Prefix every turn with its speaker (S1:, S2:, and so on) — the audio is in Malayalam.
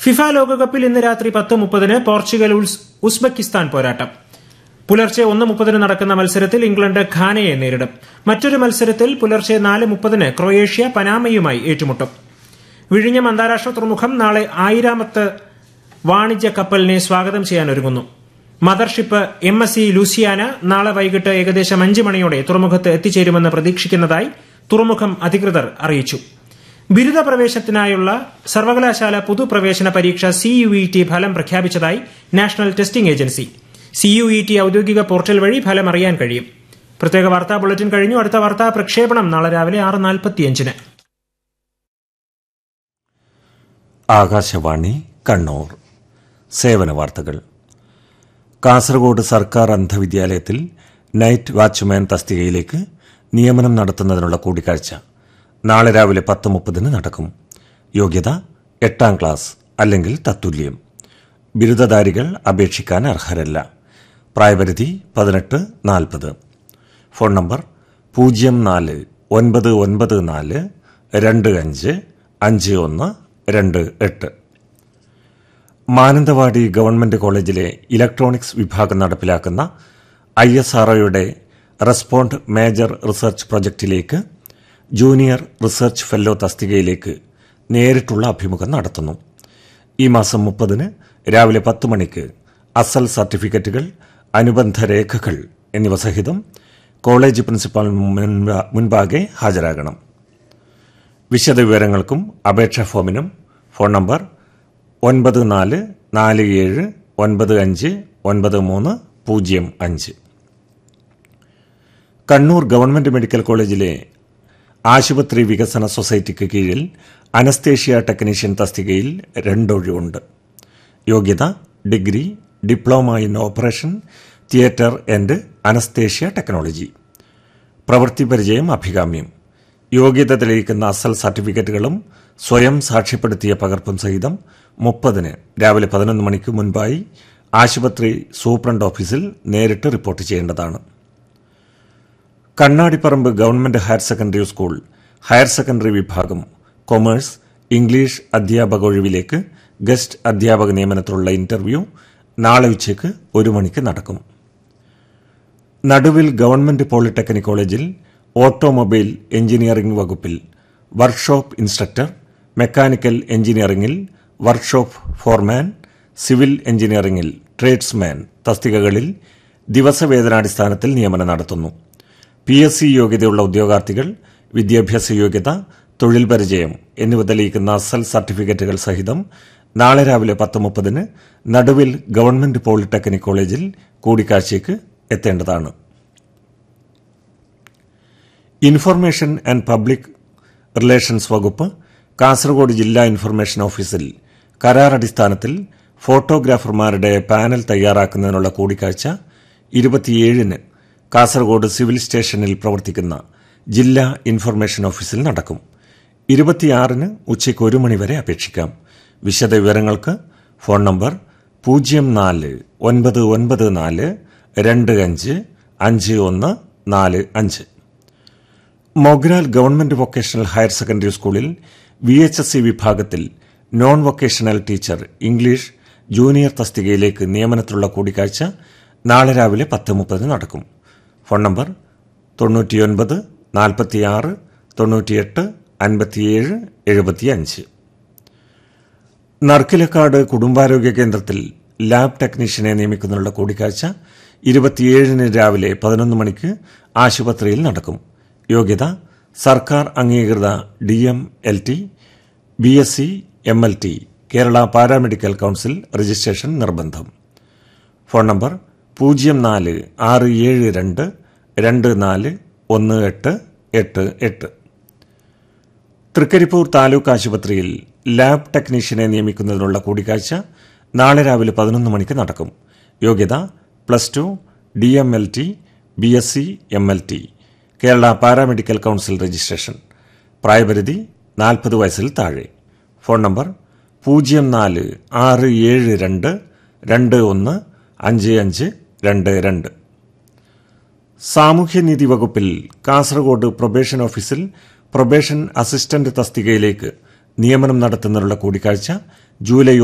S1: ഫിഫ ലോകകപ്പിൽ ഇന്ന് രാത്രി പത്ത് മുപ്പതിന് പോർച്ചുഗൽ ഉസ്- ഉസ്ബെക്കിസ്ഥാൻ പോരാട്ടം പുലർച്ചെ ഒന്ന് മുപ്പതിന് നടക്കുന്ന മത്സരത്തിൽ ഇംഗ്ലണ്ട് ഘാനയെ നേരിടും മറ്റൊരു മത്സരത്തിൽ പുലർച്ചെ നാല് മുപ്പതിന് ക്രൊയേഷ്യ പനാമയുമായി ഏറ്റുമുട്ടും വിഴിഞ്ഞം അന്താരാഷ്ട്ര തുറമുഖം നാളെ ആയിരാമത്ത് വാണിജ്യ കപ്പലിനെ സ്വാഗതം ചെയ്യാൻ ഒരുങ്ങുന്നു mothership M S C Louisiana നാളെ വൈകിട്ട് ഏകദേശം അഞ്ച് മണിയോടെ തുറമുഖത്ത് എത്തിച്ചേരുമെന്ന് പ്രതീക്ഷിക്കുന്നതായി തുറമുഖം അധികൃതർ അറിയിച്ചു ബിരുദ പ്രവേശനത്തിനായുള്ള സർവകലാശാല പൊതുപ്രവേശന പരീക്ഷ സിയുഇടി ഫലം പ്രഖ്യാപിച്ചതായി നാഷണൽ ടെസ്റ്റിംഗ് ഏജൻസി സിയുഇടി ഔദ്യോഗിക പോർട്ടൽ വഴി ഫലം അറിയാൻ കഴിയും പ്രത്യേക വാർത്താ ബുള്ളറ്റിൻ കഴിഞ്ഞു അടുത്ത വാർത്താ പ്രക്ഷേപണം നാളെ രാവിലെ ആറ് നാൽപ്പത്തിയഞ്ചിന്
S2: ആകാശവാണി കണ്ണൂർ സേവന വാർത്തകൾ കാസർഗോഡ് സർക്കാർ അന്ധവിദ്യാലയത്തിൽ നൈറ്റ് വാച്ച്മാൻ തസ്തികയിലേക്ക് നിയമനം നടത്തുന്നതിനുള്ള കൂടിക്കാഴ്ച നാളെ രാവിലെ പത്ത് മുപ്പതിന് നടക്കും യോഗ്യത എട്ടാം ക്ലാസ് അല്ലെങ്കിൽ തത്തുല്യം ബിരുദധാരികൾ അപേക്ഷിക്കാൻ അർഹരല്ല പ്രായപരിധി പതിനെട്ട് നാൽപ്പത് ഫോൺ നമ്പർ പൂജ്യം നാല് ഒൻപത് ഒൻപത് നാല് രണ്ട് അഞ്ച് അഞ്ച് ഒന്ന് രണ്ട് എട്ട് മാനന്തവാടി ഗവൺമെന്റ് കോളേജിലെ ഇലക്ട്രോണിക്സ് വിഭാഗം നടപ്പിലാക്കുന്ന ഐ എസ് ആർഒയുടെ റെസ്പോണ്ട് മേജർ റിസർച്ച് പ്രൊജക്ടിലേക്ക് ജൂനിയർ റിസർച്ച് ഫെല്ലോ തസ്തികയിലേക്ക് നേരിട്ടുള്ള അഭിമുഖം നടത്തുന്നു ഈ മാസം മുപ്പതിന് രാവിലെ പത്ത് മണിക്ക് അസൽ സർട്ടിഫിക്കറ്റുകൾ അനുബന്ധ രേഖകൾ എന്നിവ സഹിതം കോളേജ് പ്രിൻസിപ്പാൾ മുൻപാ- മുൻപാകെ ഹാജരാകണം വിശദവിവരങ്ങൾക്കും അപേക്ഷാ ഫോമിനും ഫോൺ നമ്പർ ഒൻപത് നാല് നാല് ഏഴ് ഒൻപത് അഞ്ച് ഒൻപത് മൂന്ന് പൂജ്യം അഞ്ച് കണ്ണൂർ ഗവൺമെന്റ് മെഡിക്കൽ കോളേജിലെ ആശുപത്രി വികസന സൊസൈറ്റിക്ക് കീഴിൽ അനസ്തേഷ്യ ടെക്നീഷ്യൻ തസ്തികയിൽ രണ്ടൊഴിവുണ്ട് യോഗ്യത degree diploma in operation theatre and anaesthesia technology പ്രവൃത്തി പരിചയം അഭികാമ്യം യോഗ്യത തെളിയിക്കുന്ന അസൽ സർട്ടിഫിക്കറ്റുകളും സ്വയം സാക്ഷ്യപ്പെടുത്തിയ പകർപ്പും സഹിതം മുപ്പതിന് രാവിലെ പതിനൊന്ന് മണിക്ക് മുൻപായി ആശുപത്രി സൂപ്രണ്ട് ഓഫീസിൽ നേരിട്ട് റിപ്പോർട്ട് ചെയ്യേണ്ടതാണ് Kannadiparamba government higher secondary school higher secondary വിഭാഗം കൊമേഴ്സ് ഇംഗ്ലീഷ് അധ്യാപക ഒഴിവിലേക്ക് ഗസ്റ്റ് അധ്യാപക നിയമനത്തിലുള്ള ഇന്റർവ്യൂ നാളെ ഉച്ചയ്ക്ക് ഒരു മണിക്ക് നടക്കും നടുവിൽ ഗവൺമെന്റ് പോളിടെക്നിക് കോളേജിൽ ഓട്ടോമൊബൈൽ എഞ്ചിനീയറിംഗ് വകുപ്പിൽ വർക്ക്ഷോപ്പ് ഇൻസ്ട്രക്ടർ മെക്കാനിക്കൽ എഞ്ചിനീയറിംഗിൽ വർക്ക്ഷോപ്പ് ഫോർമാൻ സിവിൽ എഞ്ചിനീയറിംഗിൽ ട്രേഡ്സ്മാൻ തസ്തികകളിൽ ദിവസവേതനാടിസ്ഥാനത്തിൽ നിയമനം നടത്തുന്നു പി എസ് സി യോഗ്യതയുള്ള ഉദ്യോഗാർത്ഥികൾ വിദ്യാഭ്യാസ യോഗ്യത തൊഴിൽ പരിചയം എന്നിവ തെളിയിക്കുന്ന അസൽ സർട്ടിഫിക്കറ്റുകൾ സഹിതം നാളെ രാവിലെ പത്ത് മുപ്പതിന് നടുവിൽ ഗവൺമെന്റ് പോളിടെക്നിക് കോളേജിൽ കൂടിക്കാഴ്ചയ്ക്ക് എത്തേണ്ടതാണ് ഇൻഫർമേഷൻ ആൻഡ് പബ്ലിക് റിലേഷൻസ് വകുപ്പ് കാസർഗോഡ് ജില്ലാ ഇൻഫർമേഷൻ ഓഫീസിൽ കരാർ അടിസ്ഥാനത്തിൽ ഫോട്ടോഗ്രാഫർമാരുടെ പാനൽ തയ്യാറാക്കുന്നതിനുള്ള കൂടിക്കാഴ്ച ഇരുപത്തിയേഴിന് കാസർഗോഡ് സിവിൽ സ്റ്റേഷനിൽ പ്രവർത്തിക്കുന്ന ജില്ലാ ഇൻഫർമേഷൻ ഓഫീസിൽ നടക്കും ഇരുപത്തിയാറിന് ഉച്ചയ്ക്ക് ഒരു മണിവരെ അപേക്ഷിക്കാം വിശദവിവരങ്ങൾക്ക് ഫോൺ നമ്പർ പൂജ്യം നാല് ഒൻപത് ഒൻപത് നാല് രണ്ട് അഞ്ച് അഞ്ച് ഒന്ന് നാല് അഞ്ച് Mogral government vocational higher secondary സ്കൂളിൽ വി എച്ച് എസ് സി വിഭാഗത്തിൽ non vocational teacher English junior തസ്തികയിലേക്ക് നിയമനത്തിലുള്ള കൂടിക്കാഴ്ച നാളെ രാവിലെ പത്ത് മുപ്പതിന് നടക്കും ഫോൺ നമ്പർ തൊണ്ണൂറ്റിയൊൻപത് നാൽപ്പത്തിയാറ് തൊണ്ണൂറ്റിയെട്ട് അൻപത്തിയേഴ് എഴുപത്തിയഞ്ച് നർക്കിലക്കാട് കുടുംബാരോഗ്യ കേന്ദ്രത്തിൽ ലാബ് ടെക്നീഷ്യനെ നിയമിക്കുന്നതിനുള്ള കൂടിക്കാഴ്ച ഇരുപത്തിയേഴിന് രാവിലെ പതിനൊന്ന് മണിക്ക് ആശുപത്രിയിൽ നടക്കും യോഗ്യത സർക്കാർ അംഗീകൃത D M L T B S C M L T Kerala paramedical council registration നിർബന്ധം ഫോൺ നമ്പർ പൂജ്യം നാല് ആറ് ഏഴ് രണ്ട് രണ്ട് നാല് ഒന്ന് എട്ട് എട്ട് എട്ട് തൃക്കരിപ്പൂർ താലൂക്ക് ആശുപത്രിയിൽ ലാബ് ടെക്നീഷ്യനെ നിയമിക്കുന്നതിനുള്ള കൂടിക്കാഴ്ച നാളെ രാവിലെ പതിനൊന്ന് മണിക്ക് നടക്കും യോഗ്യത plus two D M L T B S C M L T Kerala paramedical council registration പ്രായപരിധി നാൽപ്പത് വയസ്സിൽ താഴെ ഫോൺ നമ്പർ പൂജ്യം നാല് ആറ് ഏഴ് രണ്ട് രണ്ട് ഒന്ന് അഞ്ച് അഞ്ച് രണ്ട് രണ്ട് സാമൂഹ്യനീതി വകുപ്പിൽ കാസർഗോഡ് പ്രൊബേഷൻ ഓഫീസിൽ പ്രൊബേഷൻ അസിസ്റ്റന്റ് തസ്തികയിലേക്ക് നിയമനം നടത്തുന്നതിനുള്ള കൂടിക്കാഴ്ച ജൂലൈ